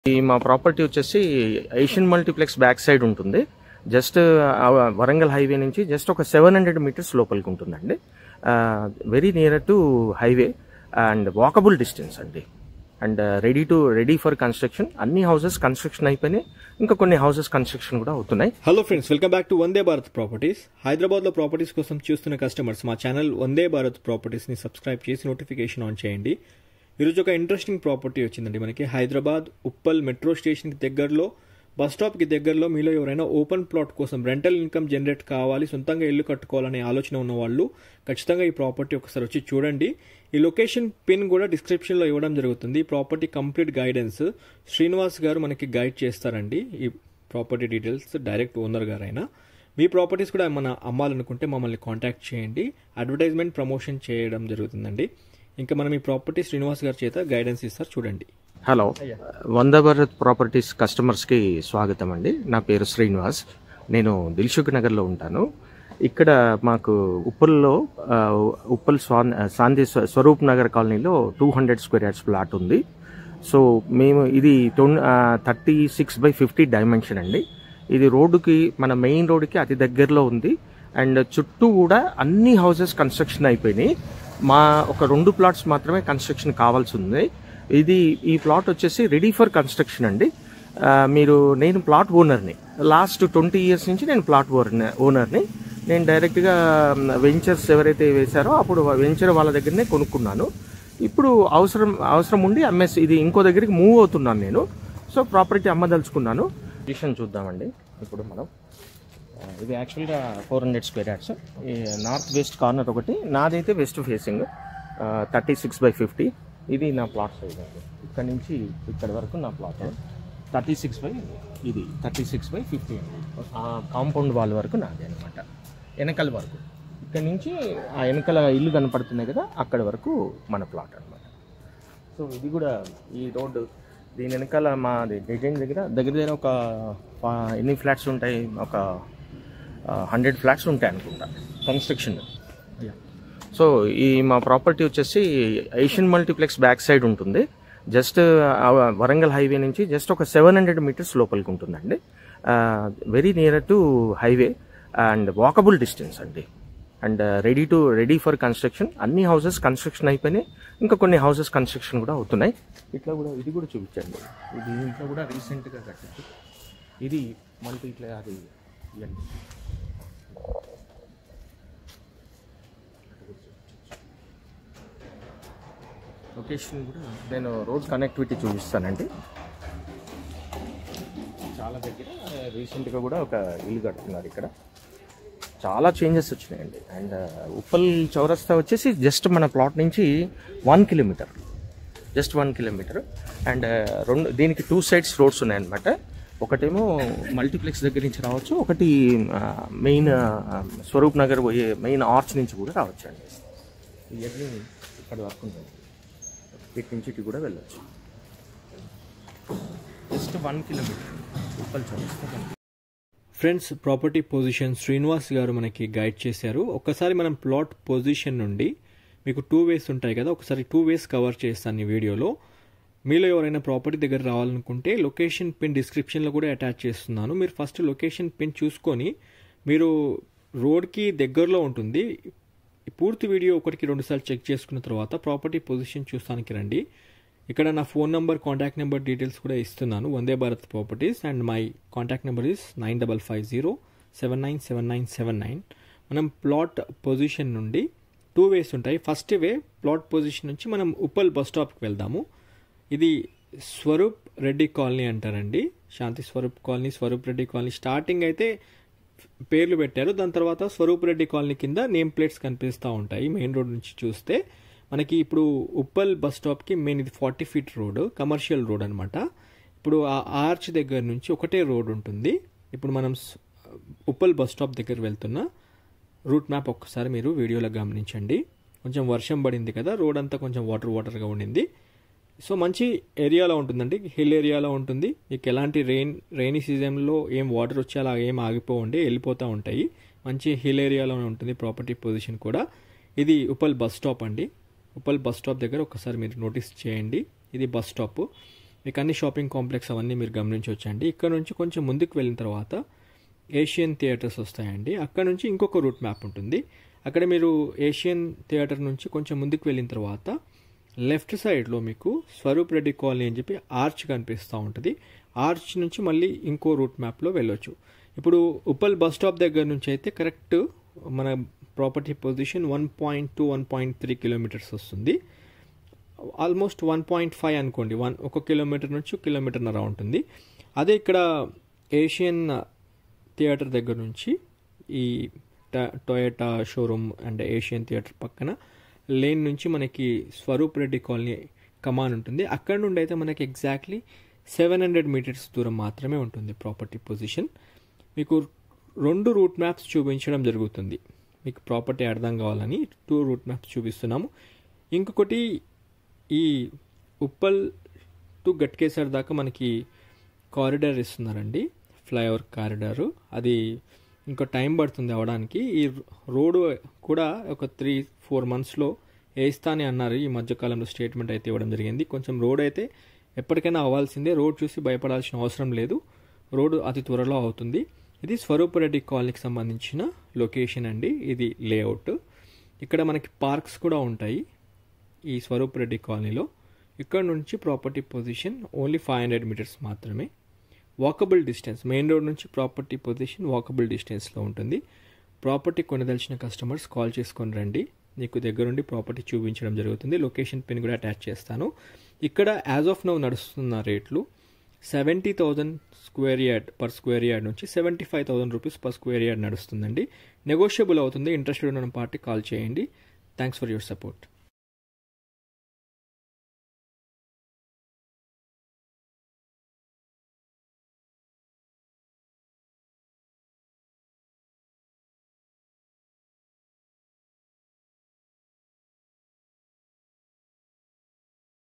ఈ మా ప్రాపర్టీ వచ్చేసి ఏషియన్ మల్టీప్లెక్స్ బ్యాక్ సైడ్ ఉంటుంది జస్ట్ ఆ వరంగల్ హైవే నుంచి జస్ట్ ఒక సెవెన్ హండ్రెడ్ మీటర్స్ లోపలికి ఉంటుందండి very near to highway and walkable distance అండి and ready to ready for construction అన్ని హౌసెస్ కన్స్ట్రక్షన్ అయిపోయినాయి ఇంకా కొన్ని హౌసెస్ కన్స్ట్రక్షన్ కూడా అవుతున్నాయి hello friends welcome back to Vande Bharat properties Hyderabad లో ప్రాపర్టీస్ కోసం చూస్తున్న కస్టమర్స్ మా ఛానల్ వందే భారత్ ప్రాపర్టీస్ ని సబ్స్క్రైబ్ చేసి నోటిఫికేషన్ ఆన్ చేయండి ఈరోజు ఒక ఇంట్రెస్టింగ్ ప్రాపర్టీ వచ్చిందండి మనకి హైదరాబాద్ ఉప్పల్ మెట్రో స్టేషన్ కి దగ్గరలో బస్ స్టాప్ కి దగ్గరలో మీలో ఎవరైనా ఓపెన్ ప్లాట్ కోసం రెంటల్ ఇన్కమ్ జనరేట్ కావాలి సొంతంగా ఇల్లు కట్టుకోవాలనే ఆలోచన ఉన్న వాళ్ళు ఖచ్చితంగా ఈ ప్రాపర్టీ ఒకసారి వచ్చి చూడండి ఈ లొకేషన్ పిన్ కూడా డిస్క్రిప్షన్ లో ఇవ్వడం జరుగుతుంది ఈ ప్రాపర్టీ కంప్లీట్ గైడెన్స్ శ్రీనివాస్ గారు మనకి గైడ్ చేస్తారండి ఈ ప్రాపర్టీ డీటెయిల్స్ డైరెక్ట్ ఓనర్ గారైనా మీ ప్రాపర్టీస్ కూడా మన అమ్మాలనుకుంటే మమ్మల్ని కాంటాక్ట్ చేయండి అడ్వర్టైజ్మెంట్ ప్రమోషన్ చేయడం జరుగుతుందండి ఇంకా మనం ఈ ప్రాపర్టీ శ్రీనివాస్ గారి చేత గైడెన్స్ ఇస్తారు చూడండి హలో వంద భారత్ ప్రాపర్టీస్ కస్టమర్స్కి స్వాగతం అండి నా పేరు శ్రీనివాస్ నేను దిల్సుఖ్ నగర్లో ఉంటాను ఇక్కడ మాకు ఉప్పల్లో ఆ, ఉప్పల్ స్వాన్ సాంది స్వ- స్వరూప్ నగర్ కాలనీలో two hundred square yards plot ఉంది సో మేము ఇది thirty six by fifty dimension అండి ఇది రోడ్డుకి మన మెయిన్ రోడ్డుకి అతి దగ్గరలో ఉంది అండ్ చుట్టూ కూడా అన్ని హౌసెస్ కన్స్ట్రక్షన్ అయిపోయినాయి మా ఒక రెండు ప్లాట్స్ మాత్రమే కన్స్ట్రక్షన్ కావాల్సి ఉంది ఇది ఈ ప్లాట్ వచ్చేసి రెడీ ఫర్ కన్స్ట్రక్షన్ అండి ఆ, మీరు నేను ప్లాట్ ఓనర్ని లాస్ట్ ట్వంటీ ఇయర్స్ నుంచి నేను ప్లాట్ ఓనర్ని నేను డైరెక్ట్గా వెంచర్స్ ఎవరైతే వేశారో అప్పుడు వెంచర్ వాళ్ళ దగ్గరనే కొనుక్కున్నాను ఇప్పుడు అవసరం అవసరం ఉండి అమ్మేసి ఇది ఇంకో దగ్గరికి మూవ్ అవుతున్నాను నేను సో ప్రాపర్టీ అమ్మదలుచుకున్నాను పొజిషన్ చూద్దామండి ఇప్పుడు మనం ఆ, ఇది యాక్చువల్గా ఫోర్ హండ్రెడ్ స్క్వేర్ యార్డ్స్ ఈ నార్త్ వెస్ట్ కార్నర్ ఒకటి నాదైతే west facing thirty six by fifty ఇది నా ప్లాట్ సైజ్ అండి ఇక్కడ నుంచి ఇక్కడ వరకు నా ప్లాట్ థర్టీ సిక్స్ బై ఇది థర్టీ సిక్స్ బై ఫిఫ్టీ అండి ఆ కాంపౌండ్ వాల్ వరకు నాది అనమాట వెనకాల వరకు ఇక్కడ నుంచి ఆ వెనకాల ఇల్లు కనపడుతున్నాయి కదా అక్కడ వరకు మన ప్లాట్ అనమాట సో ఇది కూడా ఈ రోడ్డు దీని వెనకాల మా డిజైన్ దగ్గర దగ్గర దగ్గర ఒక ఆ, ఎన్ని ఫ్లాట్స్ ఉంటాయి ఒక హండ్రెడ్ ఫ్లాట్స్ ఉంటాయి అనుకుంటా కన్స్ట్రక్షన్ సో ఈ మా ప్రాపర్టీ వచ్చేసి ఏషియన్ మల్టీప్లెక్స్ బ్యాక్ సైడ్ ఉంటుంది జస్ట్ ఆ వరంగల్ హైవే నుంచి జస్ట్ ఒక సెవెన్ హండ్రెడ్ మీటర్స్ లోపలికి ఉంటుందండి very near to highway and walkable distance అండి and ready to ready for construction అన్ని హౌసెస్ కన్స్ట్రక్షన్ అయిపోయినాయి ఇంకా కొన్ని హౌసెస్ కన్స్ట్రక్షన్ కూడా అవుతున్నాయి ఇట్లా కూడా ఇది కూడా చూపించండి ఇది ఇంట్లో కూడా రీసెంట్గా కట్టింది ఇది మనకి ఇట్లా అది ఇవ్వండి లొకేషన్ కూడా నేను రోడ్ కనెక్టివిటీ చూపిస్తానండి చాలా దగ్గర రీసెంట్గా కూడా ఒక ఇల్లు కడుతున్నారు ఇక్కడ చాలా చేంజెస్ వచ్చినాయండి అండ్ ఉప్పల్ చౌరస్తా వచ్చేసి జస్ట్ మన ప్లాట్ నుంచి one kilometre just one kilometre and రెండు దీనికి టూ సైడ్స్ రోడ్స్ ఉన్నాయన్నమాట ఒకటేమో మల్టీప్లెక్స్ దగ్గర నుంచి రావచ్చు ఒకటి మెయిన్ స్వరూప్ నగర్ పోయే మెయిన్ ఆర్చ్ నుంచి కూడా రావచ్చు అండి ఇవన్నీ ఇక్కడ వరకు ఉంటుంది ఇటు నుంచి ఇటు కూడా వెళ్ళొచ్చు జస్ట్ వన్ కిలోమీటర్ ఉప్పల్ చౌరస్తా ఫ్రెండ్స్ ప్రాపర్టీ పొజిషన్ శ్రీనివాస్ గారు మనకి గైడ్ చేశారు ఒక్కసారి మనం ప్లాట్ పొజిషన్ నుండి మీకు టూ వేస్ ఉంటాయి కదా ఒకసారి టూ వేస్ కవర్ చేస్తాను ఈ వీడియోలో మీలో ఎవరైనా ప్రాపర్టీ దగ్గర రావాలనుకుంటే లొకేషన్ పిన్ డిస్క్రిప్షన్లో కూడా అటాచ్ చేస్తున్నాను మీరు ఫస్ట్ లొకేషన్ పిన్ చూసుకొని మీరు రోడ్కి దగ్గరలో ఉంటుంది ఈ పూర్తి వీడియో ఒకటికి రెండుసార్లు చెక్ చేసుకున్న తర్వాత ప్రాపర్టీ పొజిషన్ చూస్తానికి రండి ఇక్కడ నా phone number contact number details కూడా ఇస్తున్నాను Vande Bharat properties and my contact number is nine double five zero seven nine seven nine seven nine మనం ప్లాట్ పొజిషన్ నుండి టూ వేస్ ఉంటాయి ఫస్ట్ వే ప్లాట్ పొజిషన్ నుంచి మనం ఉప్పల్ బస్ స్టాప్కి వెళ్దాము ఇది స్వరూప్ రెడ్డి కాలనీ అంటారండి Shanti Swaroop colony Swaroop Reddy colony starting అయితే పేర్లు పెట్టారు దాని తర్వాత స్వరూప్ రెడ్డి కాలనీ కింద నేమ్ ప్లేట్స్ కనిపిస్తూ ఉంటాయి మెయిన్ రోడ్ నుంచి చూస్తే మనకి ఇప్పుడు ఉప్పల్ బస్ స్టాప్కి మెయిన్ ఇది forty feet road commercial road అనమాట ఇప్పుడు ఆ ఆర్చ్ దగ్గర నుంచి ఒకటే రోడ్ ఉంటుంది ఇప్పుడు మనం స్- ఉప్పల్ బస్ స్టాప్ దగ్గర వెళ్తున్న రూట్ మ్యాప్ ఒక్కసారి మీరు వీడియోలో గమనించండి కొంచెం వర్షం పడింది కదా రోడ్ అంతా కొంచెం వాటర్ వాటర్గా ఉండింది సో మంచి ఏరియాలో ఉంటుందండి హిల్ ఏరియాలో ఉంటుంది మీకు ఎలాంటి రెయిన్ రైనీ సీజన్లో ఏం వాటర్ వచ్చి అలా ఏం ఆగిపోవండి వెళ్ళిపోతూ ఉంటాయి మంచి హిల్ ఏరియాలోనే ఉంటుంది ప్రాపర్టీ పొజిషన్ కూడా ఇది ఉప్పల్ బస్ స్టాప్ అండి ఉప్పల్ బస్ స్టాప్ దగ్గర ఒకసారి మీరు నోటీస్ చేయండి ఇది బస్ స్టాప్ మీకు అన్ని షాపింగ్ కాంప్లెక్స్ అవన్నీ మీరు గమనించవచ్చండి ఇక్కడ నుంచి కొంచెం ముందుకు వెళ్ళిన తర్వాత ఏషియన్ థియేటర్స్ వస్తాయండి అక్కడ నుంచి ఇంకొక రూట్ మ్యాప్ ఉంటుంది అక్కడ మీరు ఏషియన్ థియేటర్ నుంచి కొంచెం ముందుకు వెళ్ళిన తర్వాత లెఫ్ట్ సైడ్లో మీకు స్వరూప్ రెడ్డి కాలనీ అని చెప్పి ఆర్చ్ కనిపిస్తూ ఉంటుంది ఆర్చ్ నుంచి మళ్ళీ ఇంకో రూట్ మ్యాప్లో వెళ్ళొచ్చు ఇప్పుడు ఉప్పల్ బస్ స్టాప్ దగ్గర నుంచి అయితే కరెక్ట్ మన property position one point two one point three kilometres వస్తుంది ఆల్మోస్ట్ వన్ పాయింట్ ఫైవ్ అనుకోండి వన్ ఒక కిలోమీటర్ నుంచి కిలోమీటర్నర ఉంటుంది అదే ఇక్కడ ఏషియన్ థియేటర్ దగ్గర నుంచి ఈ Toyota showroom and Asian theatre పక్కన లేన్ నుంచి మనకి స్వరూప్ రెడ్డి కాలనీ కమాన్ ఉంటుంది అక్కడ నుండి అయితే మనకి ఎగ్జాక్ట్లీ సెవెన్ హండ్రెడ్ మీటర్స్ దూరం మాత్రమే ఉంటుంది ప్రాపర్టీ పొజిషన్ మీకు రెండు రూట్ మ్యాప్స్ చూపించడం జరుగుతుంది మీకు ప్రాపర్టీ అర్థం కావాలని టూ రూట్ మ్యాప్స్ చూపిస్తున్నాము ఇంకొకటి ఈ ఉప్పల్ టు గట్కేసర్ దాకా మనకి కారిడార్ ఇస్తున్నారండి ఫ్లైఓవర్ కారిడారు అది ఇంకా టైం పడుతుంది అవడానికి ఈ రోడ్డు కూడా ఒక త్రీ ఫోర్ మంత్స్లో వేస్తానే అన్నారు ఈ మధ్యకాలంలో స్టేట్మెంట్ అయితే ఇవ్వడం జరిగింది కొంచెం రోడ్ అయితే ఎప్పటికైనా అవ్వాల్సిందే రోడ్ చూసి భయపడాల్సిన అవసరం లేదు రోడ్డు అతి త్వరలో అవుతుంది ఇది స్వరూపరెడ్డి కాలనీకి సంబంధించిన లొకేషన్ అండి ఇది లేఅవుట్ ఇక్కడ మనకి పార్క్స్ కూడా ఉంటాయి ఈ స్వరూప్ రెడ్డి కాలనీలో ఇక్కడ నుంచి property position only five hundred metres మాత్రమే వాకబుల్ డిస్టెన్స్ మెయిన్ రోడ్ నుంచి ప్రాపర్టీ పొజిషన్ వాకబుల్ డిస్టెన్స్లో ఉంటుంది ప్రాపర్టీ కొనదలిచిన కస్టమర్స్ కాల్ చేసుకొని రండి నీకు దగ్గరుండి ప్రాపర్టీ చూపించడం జరుగుతుంది లొకేషన్ పిన్ కూడా అటాచ్ చేస్తాను ఇక్కడ యాజ్ ఆఫ్ నౌ నడుస్తున్న రేట్లు seventy thousand square yard per square yard నుంచి seventy five thousand rupees per square yard నడుస్తుందండి నెగోషియబుల్ అవుతుంది ఇంట్రెస్టెడ్ ఉన్న పార్టీ కాల్ చేయండి థ్యాంక్స్ ఫర్ యువర్ సపోర్ట్